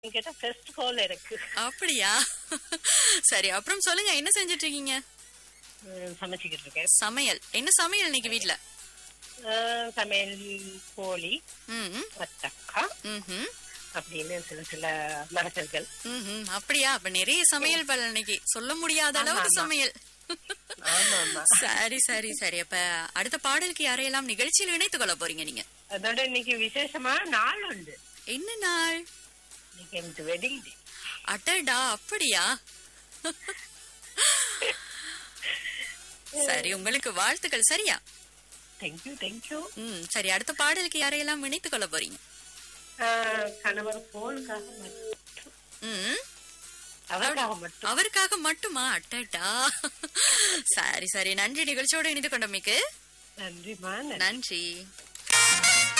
கேட்டா ஃபர்ஸ்ட் கால் எனக்கு அப்படியா சரி அப்புறம் சொல்லுங்க என்ன செஞ்சுட்டு இருக்கீங்க ம், சமைச்சுக்கிட்டு இருக்கேன் சமையல் என்ன சமையல் இன்னைக்கு வீட்ல அஹ், சமையல் கோழி ம் வத்தக்கா ம்ஹும். அப்படின்னு சில சில மரக்கர்கள் ம்ஹும். அப்படியா அப்ப நிறைய சமையல் பல இன்னைக்கு சொல்ல முடியாத ஆமா, அளவுக்கு ஆமா. சமையல் ஆமா ஆமா சரி சரி சரி அப்ப அடுத்த பாடலுக்கு யாரையெல்லாம் நிகழ்ச்சியில் இணைத்துக் கொள்ள போறீங்க நீங்க அதோட இன்னைக்கு விசேஷமான நாள் உண்டு என்ன நாள் இன்னைக்கு எனக்கு வெட்டிங் டே அடடா அப்படியா சரி உங்களுக்கு வாழ்த்துக்கள் சரியா தேங்க்யூ தேங்க்யூ ம் சரி அடுத்த பாடலுக்கு யாரையெல்லாம் இணைத்துக் கொள்ள போறீங்க கணவர் போனுக்காக மட்டும் ம் அவருக்காக மட்டும் அவருக்காக மட்டுமா அட்டடா சரி சரி நன்றி நிகழ்ச்சியோட இணைந்து கொண்டமைக்கு நன்றிமா நன்றி